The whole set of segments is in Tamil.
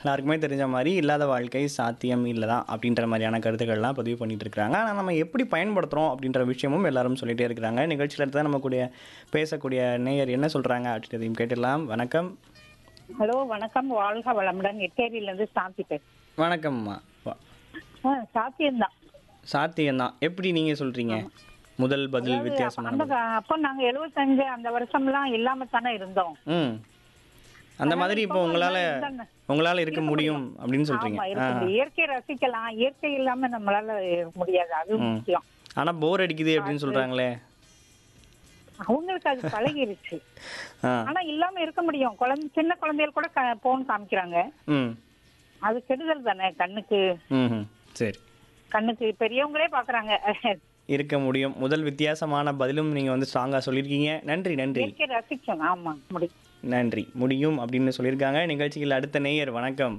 எல்லாருக்குமே தெரிஞ்ச மாதிரி இல்லாத வாழ்க்கை சாத்தியம் இல்லை தான் அப்படின்ற மாதிரியான கருத்துக்கள்லாம் பதிவு பண்ணிட்டு இருக்காங்க ஆனால் நம்ம எப்படி பயன்படுத்துகிறோம் அப்படின்ற விஷயமும் எல்லாரும் சொல்லிட்டே இருக்கிறாங்க நிகழ்ச்சியில் தான் நம்ம கூடிய பேசக்கூடிய நேயர் என்ன சொல்கிறாங்க அப்படின்றதையும் கேட்டுடலாம் வணக்கம் ஹலோ வணக்கம் வாழ்க வளமுடன் எட்டேரியிலேருந்து சாந்தி பேசுறேன் வணக்கம்மா வா- ஆ சாத்தியம்தான் சாத்தியம்தான் எப்படி நீங்கள் சொல்கிறீங்க முதல் பதில் வித்தியாசமான அந்த பதில். அப்போ நாங்க எழுபத்தஞ்சு அந்த வருஷம்லாம் இல்லாம தானே இருந்தோம் ம் அந்த மாதிரி இப்போ உங்களால் இருந்தாங்க. உங்களால் இருக்க முடியும் அப்படின்னு சொல்கிறீங்க ஆமா ஆ இருக்கு இயற்கை ரசிக்கலாம் இயற்கை இல்லாம நம்மளால முடியாது அது முக்கியம் ஆனால் போர் அடிக்குது அப்படின்னு சொல்கிறாங்களே அவங்களுக்கு அது பழகிருச்சு ஆ ஆனா இல்லாம இருக்க முடியும் குழந்தை சின்ன குழந்தைகள் கூட போன் காமிக்கிறாங்க ம் அது கெடுதல் தானே கண்ணுக்கு ம் சரி கண்ணுக்கு பெரியவங்களே பாக்குறாங்க இருக்க முடியும் முதல் வித்தியாசமான பதிலும் நீங்கள் வந்து ஸ்ட்ராங்காக சொல்லியிருக்கீங்க நன்றி நன்றி இயற்கை ரசிக்கணும் ஆமா முடியும் நன்றி முடியும் அப்படின்னு சொல்லியிருக்காங்க நிகழ்ச்சியில் அடுத்த நேயர் வணக்கம்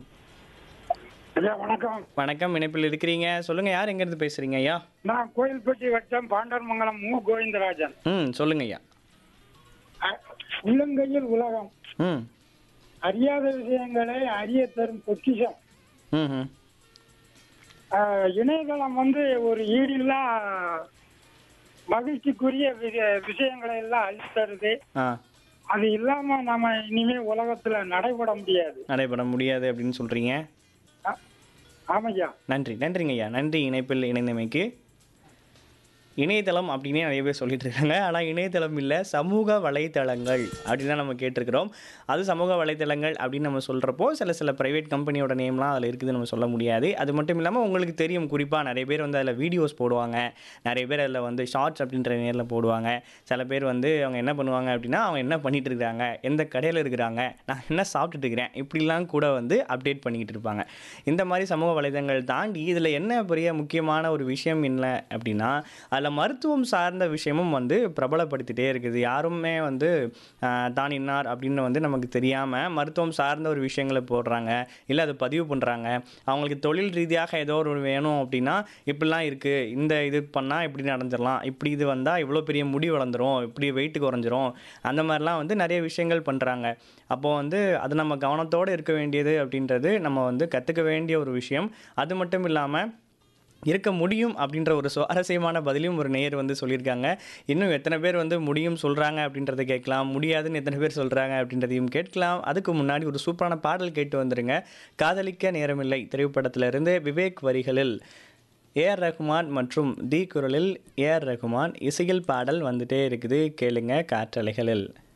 ஐயா வணக்கம் வணக்கம் இணைப்பில் இருக்கிறீங்க சொல்லுங்கள் யார் எங்கேருந்து பேசுகிறீங்க ஐயா நான் கோயில்பட்டி வட்டம் பாண்டர்மங்கலம் மு கோவிந்தராஜன் ம் சொல்லுங்க ஐயா அ- உள்ளங்கையில் உலகம் ம் அறியாத விஷயங்களை அறிய தரும் பொக்கிஷம் ம் ம் அஹ், இணையதளம் வந்து ஒரு ஈடில்லா மகிழ்ச்சிக்குரிய வி- விஷயங்களை எல்லாம் அளித்தருது ஆ அது இல்லாம நம்ம இனிமே உலகத்துல நடைபெற முடியாது நடைபெற முடியாது அப்படின்னு சொல்கிறீங்க அ- ஆமாய்யா நன்றி நன்றிங்க ஐயா நன்றி இணைப்பில் இணைந்தமைக்கு இணையதளம் அப்படின்னே நிறைய பேர் சொல்லிட்டு இருக்காங்க ஆனால் இணையதளம் இல்லை சமூக வலைத்தளங்கள் அப்படின்னு தான் நம்ம கேட்டிருக்கிறோம் அது சமூக வலைத்தளங்கள் அப்படின்னு நம்ம சொல்கிறப்போ சில சில ப்ரைவேட் கம்பெனியோட நேம்லாம் அதில் இருக்குது நம்ம சொல்ல முடியாது அது மட்டும் இல்லாமல் உங்களுக்கு தெரியும் குறிப்பாக நிறைய பேர் வந்து அதில் வீடியோஸ் போடுவாங்க நிறைய பேர் அதில் வந்து ஷார்ட்ஸ் அப்படின்ற நேரில் போடுவாங்க சில பேர் வந்து அவங்க என்ன பண்ணுவாங்க அப்படின்னா அவங்க என்ன பண்ணிட்டு இருக்காங்க எந்த கடையில் இருக்கிறாங்க நான் என்ன சாப்பிட்டுட்டு இருக்கிறேன் இப்படிலாம் கூட வந்து அப்டேட் பண்ணிக்கிட்டு இருப்பாங்க இந்த மாதிரி சமூக வலைதளங்கள் தாண்டி இதில் என்ன பெரிய முக்கியமான ஒரு விஷயம் என்ன அப்படின்னா அதில் மருத்துவம் சார்ந்த விஷயமும் வந்து பிரபலப்படுத்திட்டே இருக்குது யாருமே வந்து ஆஹ், தான் இன்னார் அப்படின்னு வந்து நமக்கு தெரியாமல் மருத்துவம் சார்ந்த ஒரு விஷயங்களை போடுறாங்க இல்லை அதை பதிவு பண்ணுறாங்க அவங்களுக்கு தொழில் ரீதியாக ஏதோ ஒரு வேணும் அப்படின்னா இப்படிலாம் இருக்குது இந்த இது பண்ணால் இப்படி நடந்துடலாம் இப்படி இது வந்தால் இவ்வளோ பெரிய முடி வளர்ந்துரும் இப்படி வெயிட் குறைஞ்சிரும் அந்த மாதிரிலாம் வந்து நிறைய விஷயங்கள் பண்ணுறாங்க அப்போது வந்து அது நம்ம கவனத்தோடு இருக்க வேண்டியது அப்படின்றது நம்ம வந்து கற்றுக்க வேண்டிய ஒரு விஷயம் அது மட்டும் இல்லாமல் இருக்க முடியும் அப்படின்ற ஒரு சுவாரஸ்யமான பதிலையும் ஒரு நேயர் வந்து சொல்லியிருக்காங்க இன்னும் எத்தனை பேர் வந்து முடியும் சொல்கிறாங்க அப்படின்றத கேட்கலாம் முடியாதுன்னு எத்தனை பேர் சொல்கிறாங்க அப்படின்றதையும் கேட்கலாம் அதுக்கு முன்னாடி ஒரு சூப்பரான பாடல் கேட்டு வந்துருங்க காதலிக்க நேரமில்லை திரைப்படத்திலிருந்து விவேக் வரிகளில் ஏஆர் ரஹ்மான் மற்றும் தி குரலில் ஏஆர் ரஹ்மான் இசையில் பாடல் வந்துட்டே இருக்குது கேளுங்க காற்றலைகளில்